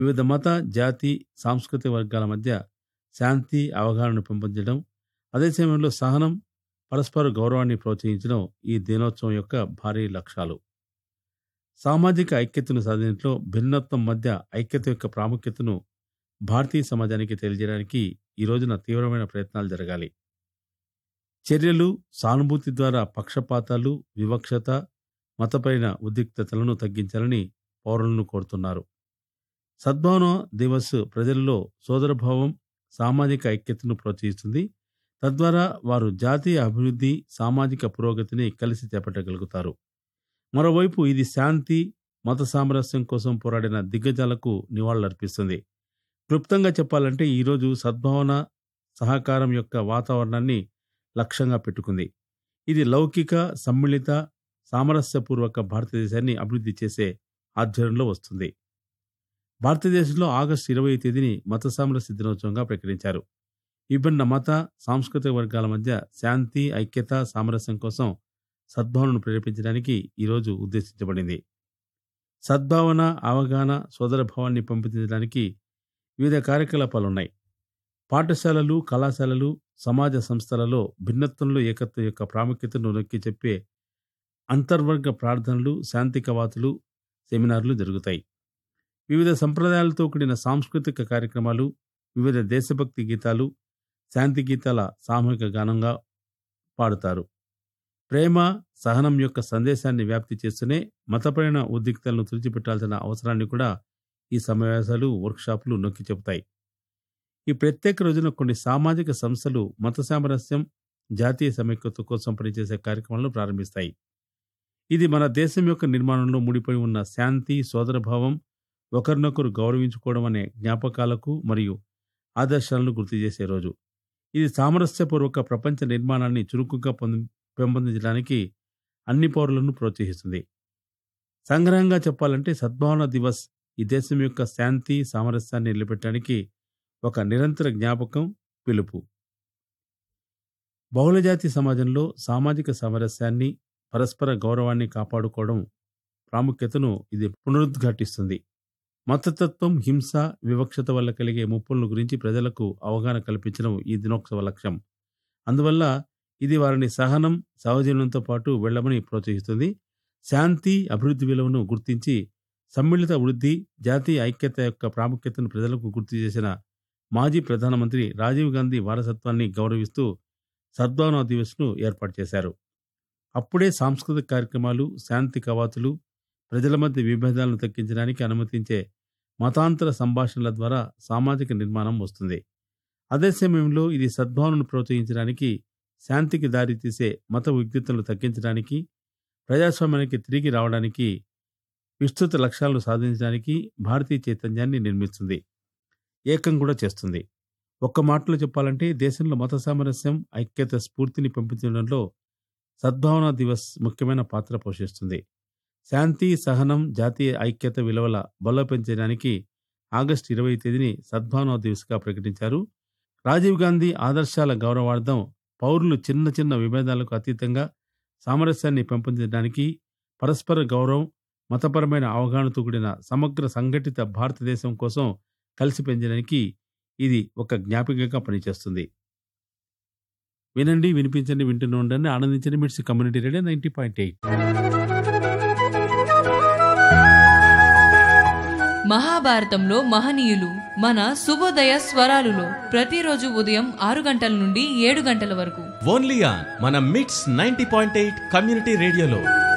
వివిధ మత, జాతి, సాంస్కృతిక వర్గాల మధ్య శాంతి, అవగాహనను పెంపొందించడం, అదే సమయంలో సహనం, పరస్పర గౌరవాన్ని ప్రోత్సహించడం ఈ దినోత్సవం యొక్క భారీ లక్ష్యాలు. సామాజిక ఐక్యతను సాధించడంలో భిన్నత్వం మధ్య ఐక్యత యొక్క ప్రాముఖ్యతను భారతీయ సమాజానికి తెలియజేయడానికి ఈ రోజున తీవ్రమైన ప్రయత్నాలు జరగాలి. చర్యలు, సానుభూతి ద్వారా పక్షపాతాలు, వివక్షత, మతపరమైన ఉద్రిక్తతలను తగ్గించాలని పౌరులను కోరుతున్నారు. సద్భావన దివస్ ప్రజలలో సోదరభావం, సామాజిక ఐక్యతను ప్రోత్సహిస్తుంది. తద్వారా వారు జాతీయ అభివృద్ధి, సామాజిక పురోగతిని కలిసి చేపట్టగలుగుతారు. మరోవైపు ఇది శాంతి, మత సామరస్యం కోసం పోరాడిన దిగ్గజాలకు నివాళులర్పిస్తుంది. క్లుప్తంగా చెప్పాలంటే ఈరోజు సద్భావన, సహకారం యొక్క వాతావరణాన్ని లక్ష్యంగా పెట్టుకుంది. ఇది లౌకిక, సమ్మిళిత, సామరస్యపూర్వక భారతదేశాన్ని అభివృద్ధి చేసే ఆధ్వర్యంలో వస్తుంది. భారతదేశంలో ఆగస్టు ఇరవై తేదీని మత సామరస్య దినోత్సవంగా ప్రకటించారు. విభిన్న మత, సాంస్కృతిక వర్గాల మధ్య శాంతి, ఐక్యత, సామరస్యం కోసం సద్భావనను ప్రేరేపించడానికి ఈరోజు ఉద్దేశించబడింది. సద్భావన, అవగాహన, సోదరభావాన్ని పెంపొందించడానికి వివిధ కార్యకలాపాలున్నాయి. పాఠశాలలు, కళాశాలలు, సమాజ సంస్థలలో భిన్నత్వంలో ఏకత్వం యొక్క ప్రాముఖ్యతను నొక్కి చెప్పే అంతర్వర్గ ప్రార్థనలు, శాంతి కవాతులు, సెమినార్లు జరుగుతాయి. వివిధ సంప్రదాయాలతో కూడిన సాంస్కృతిక కార్యక్రమాలు, వివిధ దేశభక్తి గీతాలు, శాంతి గీతాల సామూహిక గానంగా పాడుతారు. ప్రేమ, సహనం యొక్క సందేశాన్ని వ్యాప్తి చేస్తూనే మతపరమైన ఉద్రిక్తతలను తుడిచిపెట్టాల్సిన అవసరాన్ని కూడా ఈ సమావేశాలు, వర్క్షాపులు నొక్కి చెబుతాయి. ఈ ప్రత్యేక రోజున కొన్ని సామాజిక సంస్థలు మత సామరస్యం, జాతీయ సమైక్యత కోసం పనిచేసే కార్యక్రమాలను ప్రారంభిస్తాయి. ఇది మన దేశం యొక్క నిర్మాణంలో ముడిపడి ఉన్న శాంతి, సోదరభావం, ఒకరినొకరు గౌరవించుకోవడం అనే జ్ఞాపకాలకు మరియు ఆదర్శాలను గుర్తు చేసే రోజు. ఇది సామరస్యపూర్వక ప్రపంచ నిర్మాణాన్ని చురుకుగా పొంది- పెంపొందించడానికి అన్ని పౌరులను ప్రోత్సహిస్తుంది. సంగ్రహంగా చెప్పాలంటే సద్భావన దివస్ ఈ దేశం యొక్క శాంతి, సామరస్యాన్ని నిలబెట్టడానికి ఒక నిరంతర జ్ఞాపకం, పిలుపు. బహుళజాతి సమాజంలో సామాజిక సామరస్యాన్ని, పరస్పర గౌరవాన్ని కాపాడుకోవడం ప్రాముఖ్యతను ఇది పునరుద్ఘాటిస్తుంది. మతతత్వం, హింస, వివక్షత వల్ల కలిగే ముప్పులను గురించి ప్రజలకు అవగాహన కల్పించడం ఈ దినోత్సవ లక్ష్యం. అందువల్ల ఇది వారిని సహనం, సహజీవనంతో పాటు వెళ్ళమని ప్రోత్సహిస్తుంది. శాంతి, అభివృద్ధి విలువను గుర్తించి సమ్మిళిత వృద్ధి, జాతీయ ఐక్యత యొక్క ప్రాముఖ్యతను ప్రజలకు గుర్తు చేసిన మాజీ ప్రధానమంత్రి రాజీవ్ గాంధీ వారసత్వాన్ని గౌరవిస్తూ సద్భావన దివస్ను ఏర్పాటు చేశారు. అప్పుడే సాంస్కృతిక కార్యక్రమాలు, శాంతి కవాతులు, ప్రజల మధ్య విభేదాలను తగ్గించడానికి అనుమతించే మతాంతర సంభాషణల ద్వారా సామాజిక నిర్మాణం వస్తుంది. అదే సమయంలో ఇది సద్భావనను ప్రోత్సహించడానికి, శాంతికి దారితీసే మత ఉద్రిక్తతలను తగ్గించడానికి, ప్రజాస్వామ్యానికి తిరిగి రావడానికి, విస్తృత లక్ష్యాలను సాధించడానికి భారతీయ చైతన్యాన్ని నిర్మిస్తుంది. ఏకం కూడా చేస్తుంది. ఒక్క మాటలో చెప్పాలంటే దేశంలో మత సామరస్యం, ఐక్యత స్ఫూర్తిని పెంపొందించడంలో సద్భావన దివస్ ముఖ్యమైన పాత్ర పోషిస్తుంది. శాంతి, సహనం, జాతీయ ఐక్యత విలువల బలోపేతం ఆగస్టు ఇరవై తేదీని సద్భావన దివస్గా ప్రకటించారు. రాజీవ్ గాంధీ ఆదర్శాల గౌరవార్థం పౌరులు చిన్న చిన్న విభేదాలకు అతీతంగా సామరస్యాన్ని పెంపొందించడానికి, పరస్పర గౌరవం, మతపరమైన అవగాహనతో కూడిన సమగ్ర సంఘటిత భారతదేశం కోసం కలిసి పెంచడానికి ఇది ఒక జ్ఞాపికగా పనిచేస్తుంది. వినండి, వినిపించండి, వింటూనే ఉండండి, ఆనందించండి. MITS community radio ninety point eight మహాభారతంలో మహనీయులు మన శుభోదయ స్వరాలులో ప్రతిరోజు ఉదయం ఆరు గంటల నుండి ఏడు గంటల వరకు ఓన్లీ ఆన్ మన MITS ninety point eight community రేడియోలో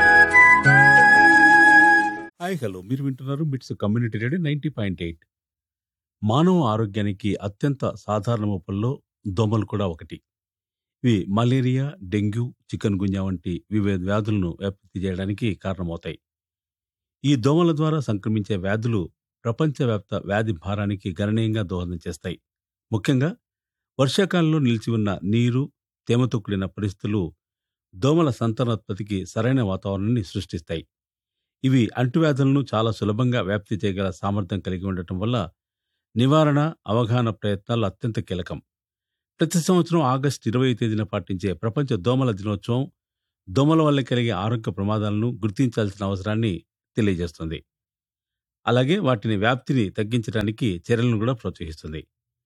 హాయ్ హలో మీరు వింటున్నారు MITS community radio ninety point eight మానవ ఆరోగ్యానికి అత్యంత సాధారణ ముప్పుల్లో దోమలు కూడా ఒకటి ఇవి మలేరియా డెంగ్యూ చికెన్ గున్యా వంటి వివిధ వ్యాధులను వ్యాప్తి చేయడానికి కారణమవుతాయి ఈ దోమల ద్వారా సంక్రమించే వ్యాధులు ప్రపంచవ్యాప్త వ్యాధి భారానికి గణనీయంగా దోహదం చేస్తాయి ముఖ్యంగా వర్షాకాలంలో నిలిచి ఉన్న నీరు తేమతో కూడిన పరిస్థితులు దోమల సంతానోత్పత్తికి సరైన వాతావరణాన్ని సృష్టిస్తాయి ఇవి అంటువ్యాధులను చాలా సులభంగా వ్యాప్తి చేయగల సామర్థ్యం కలిగి ఉండటం వల్ల నివారణ అవగాహన ప్రయత్నాలు అత్యంత కీలకం ప్రతి సంవత్సరం ఆగస్టు ఇరవై తేదీన పాటించే ప్రపంచ దోమల దినోత్సవం దోమల వల్ల కలిగే ఆరోగ్య ప్రమాదాలను గుర్తించాల్సిన అవసరాన్ని తెలియజేస్తుంది అలాగే వాటిని వ్యాప్తిని తగ్గించడానికి చర్యలను కూడా ప్రోత్సహిస్తుంది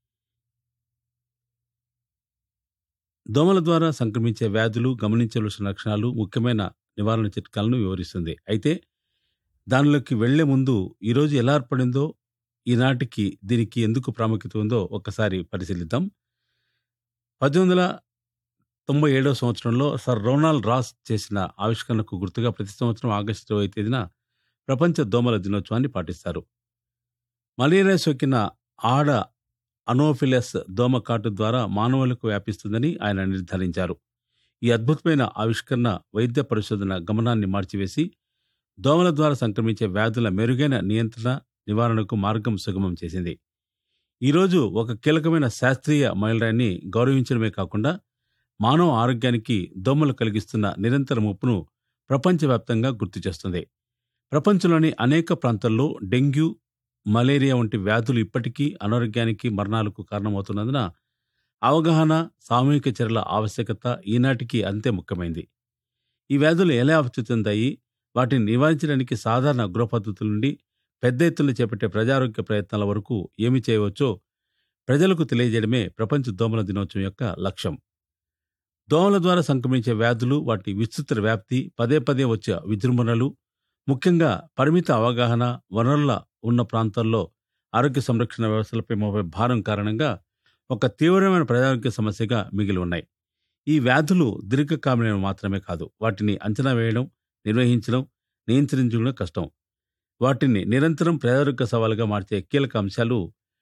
దోమల ద్వారా సంక్రమించే వ్యాధులు గమనించవలసిన లక్షణాలు ముఖ్యమైన నివారణ చిట్కాలను వివరిస్తుంది అయితే దానిలోకి వెళ్లే ముందు ఈరోజు ఎలా ఏర్పడిందో ఈనాటికి దీనికి ఎందుకు ప్రాముఖ్యత ఉందో ఒక్కసారి పరిశీలిద్దాం పద్దెనిమిది వందల తొంభై ఏడవ సంవత్సరంలో సర్ రొనాల్డ్ రాస్ చేసిన ఆవిష్కరణకు గుర్తుగా ప్రతి సంవత్సరం ఆగస్టు ఇరవై తేదీన ప్రపంచ దోమల దినోత్సవాన్ని పాటిస్తారు మలేరియా సోకిన ఆడ అనోఫిలస్ దోమ కాటు ద్వారా మానవులకు వ్యాపిస్తుందని ఆయన నిర్ధారించారు ఈ అద్భుతమైన ఆవిష్కరణ వైద్య పరిశోధన గమనాన్ని మార్చివేసి దోమల ద్వారా సంక్రమించే వ్యాధుల మెరుగైన నియంత్రణ నివారణకు మార్గం సుగమం చేసింది ఈరోజు ఒక కీలకమైన శాస్త్రీయ మైలురాయిని గౌరవించడమే కాకుండా మానవ ఆరోగ్యానికి దోమలు కలిగిస్తున్న నిరంతర ముప్పును ప్రపంచవ్యాప్తంగా గుర్తు చేస్తుంది ప్రపంచంలోని అనేక ప్రాంతాల్లో డెంగ్యూ మలేరియా వంటి వ్యాధులు ఇప్పటికీ అనారోగ్యానికి మరణాలకు కారణమవుతున్నందున అవగాహన సామూహిక చర్యల ఆవశ్యకత ఈనాటికి అంతే ముఖ్యమైంది ఈ వ్యాధులు ఎలా వ్యాప్తి చెందాయి వాటిని నివారించడానికి సాధారణ గృహ పద్ధతుల నుండి పెద్ద ఎత్తున చేపట్టే ప్రజారోగ్య ప్రయత్నాల వరకు ఏమి చేయవచ్చో ప్రజలకు తెలియజేయడమే ప్రపంచ దోమల దినోత్సవం యొక్క లక్ష్యం దోమల ద్వారా సంక్రమించే వ్యాధులు వాటి విస్తృత వ్యాప్తి పదే పదే వచ్చే విజృంభణలు ముఖ్యంగా పరిమిత అవగాహన వనరుల ఉన్న ప్రాంతాల్లో ఆరోగ్య సంరక్షణ వ్యవస్థలపై మోపే భారం కారణంగా ఒక తీవ్రమైన ప్రజారోగ్య సమస్యగా మిగిలి ఉన్నాయి ఈ వ్యాధులు దీర్ఘకాలమైనవి మాత్రమే కాదు వాటిని అంచనా వేయడం నిర్వహించడం నియంత్రించడం కష్టం వాటిని నిరంతరం ప్రజారోగ్య సవాలుగా మార్చే కీలక అంశాలు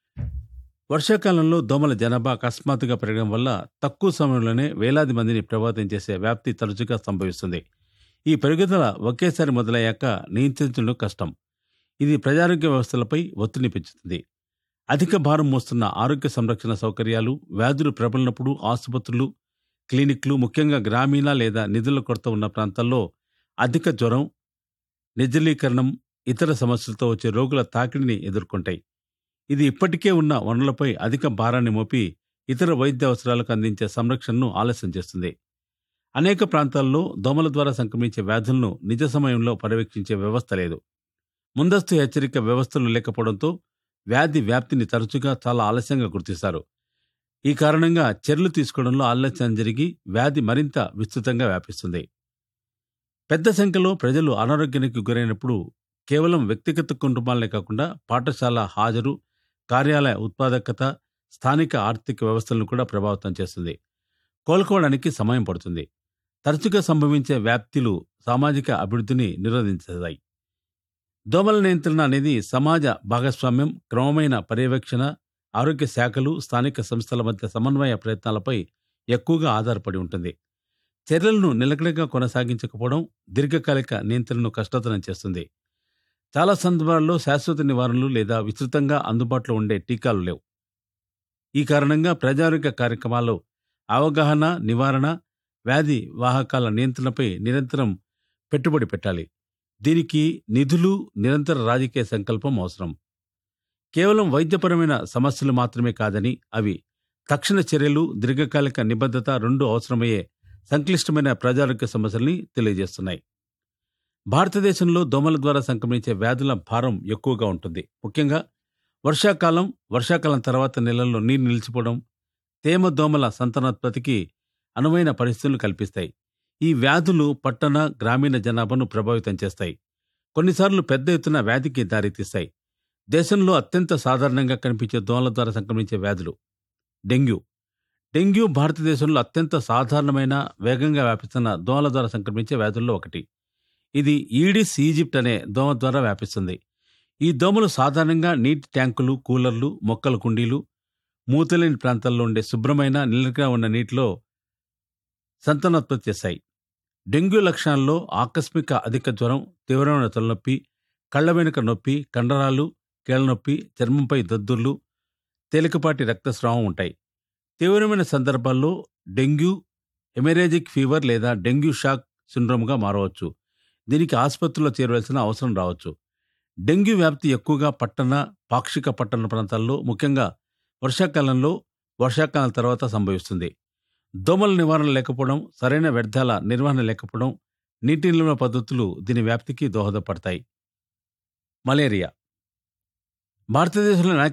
వర్షాకాలంలో దోమల జనాభా అకస్మాత్తుగా పెరగడం వల్ల తక్కువ సమయంలోనే వేలాది మందిని ప్రభావితం చేసే వ్యాప్తి తరచుగా సంభవిస్తుంది ఈ పెరుగుదల ఒకేసారి మొదలయ్యాక నియంత్రించడం కష్టం ఇది ప్రజారోగ్య వ్యవస్థలపై ఒత్తిడిని పెంచుతుంది అధిక భారం మోస్తున్న ఆరోగ్య సంరక్షణ సౌకర్యాలు వ్యాధులు ప్రబలినప్పుడు ఆసుపత్రులు క్లినిక్లు ముఖ్యంగా గ్రామీణ లేదా నిధుల కొరత ఉన్న ప్రాంతాల్లో అధిక జ్వరం నిర్జలీకరణం ఇతర సమస్యలతో వచ్చే రోగుల తాకిడిని ఎదుర్కొంటాయి ఇది ఇప్పటికే ఉన్న వనరులపై అధిక భారాన్ని మోపి ఇతర వైద్య అవసరాలకు అందించే సంరక్షణను ఆలస్యం చేస్తుంది అనేక ప్రాంతాల్లో దోమల ద్వారా సంక్రమించే వ్యాధులను నిజ సమయంలో పర్యవేక్షించే వ్యవస్థ లేదు ముందస్తు హెచ్చరిక వ్యవస్థలు లేకపోవడంతో వ్యాధి వ్యాప్తిని తరచుగా చాలా ఆలస్యంగా గుర్తిస్తారు ఈ కారణంగా చర్యలు తీసుకోవడంలో ఆలస్యం జరిగి వ్యాధి మరింత విస్తృతంగా వ్యాపిస్తుంది పెద్ద సంఖ్యలో ప్రజలు అనారోగ్యానికి గురైనప్పుడు కేవలం వ్యక్తిగత కుటుంబాలనే కాకుండా పాఠశాల హాజరు కార్యాలయ ఉత్పాదకత స్థానిక ఆర్థిక వ్యవస్థలను కూడా ప్రభావితం చేస్తుంది కోలుకోవడానికి సమయం పడుతుంది తరచుగా సంభవించే వ్యాప్తిలు సామాజిక అభివృద్ధిని నిరోధించాయి దోమల నియంత్రణ అనేది సమాజ భాగస్వామ్యం క్రమమైన పర్యవేక్షణ ఆరోగ్య శాఖలు స్థానిక సంస్థల మధ్య సమన్వయ ప్రయత్నాలపై ఎక్కువగా ఆధారపడి ఉంటుంది చర్యలను నిలకడగా కొనసాగించకపోవడం దీర్ఘకాలిక నియంత్రణను కష్టతరం చేస్తుంది చాలా సందర్భాల్లో శాశ్వత నివారణలు లేదా విస్తృతంగా అందుబాటులో ఉండే టీకాలు లేవు ఈ కారణంగా ప్రజారోగ్య కార్యక్రమాల్లో అవగాహన నివారణ వ్యాధి వాహకాల నియంత్రణపై నిరంతరం పెట్టుబడి పెట్టాలి దీనికి నిధులు నిరంతర రాజకీయ సంకల్పం అవసరం కేవలం వైద్యపరమైన సమస్యలు మాత్రమే కాదని అవి తక్షణ చర్యలు దీర్ఘకాలిక నిబద్ధత రెండు అవసరమయ్యే సంక్లిష్టమైన ప్రజారోగ్య సమస్యల్ని తెలియజేస్తున్నాయి భారతదేశంలో దోమల ద్వారా సంక్రమించే వ్యాధుల భారం ఎక్కువగా ఉంటుంది ముఖ్యంగా వర్షాకాలం వర్షాకాలం తర్వాత నెలల్లో నీరు నిలిచిపోవడం తేమ దోమల సంతానోత్పత్తికి అనువైన పరిస్థితులు కల్పిస్తాయి ఈ వ్యాధులు పట్టణ గ్రామీణ జనాభాను ప్రభావితం చేస్తాయి కొన్నిసార్లు పెద్ద ఎత్తున వ్యాధికి దారితీస్తాయి దేశంలో అత్యంత సాధారణంగా కనిపించే దోమల ద్వారా సంక్రమించే వ్యాధులు డెంగ్యూ డెంగ్యూ భారతదేశంలో అత్యంత సాధారణమైన వేగంగా వ్యాపిస్తున్న దోమల ద్వారా సంక్రమించే వ్యాధుల్లో ఒకటి ఇది ఈడిస్ ఈజిప్ట్ అనే దోమ ద్వారా వ్యాపిస్తుంది ఈ దోమలు సాధారణంగా నీటి ట్యాంకులు కూలర్లు మొక్కల కుండీలు మూతలేని ప్రాంతాల్లో ఉండే శుభ్రమైన నిలకగా ఉన్న నీటిలో సంతానోత్పత్తి చేస్తాయి డెంగ్యూ లక్షణాల్లో ఆకస్మిక అధిక జ్వరం తీవ్రమైన తలనొప్పి కళ్ళ వెనుక నొప్పి కండరాలు కీళ్ళనొప్పి చర్మంపై దద్దుర్లు తేలికపాటి రక్తస్రావం ఉంటాయి తీవ్రమైన సందర్భాల్లో డెంగ్యూ హెమరేజిక్ ఫీవర్ లేదా డెంగ్యూ షాక్ సిండ్రోమ్గా మారవచ్చు దీనికి ఆసుపత్రిలో చేరవలసిన అవసరం రావచ్చు డెంగ్యూ వ్యాప్తి ఎక్కువగా పట్టణ పాక్షిక పట్టణ ప్రాంతాల్లో ముఖ్యంగా వర్షాకాలంలో వర్షాకాలం తర్వాత సంభవిస్తుంది దోమల నివారణ లేకపోవడం సరైన వ్యర్థాల నిర్వహణ లేకపోవడం నీటి నిల్వ పద్ధతులు దీని వ్యాప్తికి దోహదపడతాయి మలేరియా భారతదేశంలో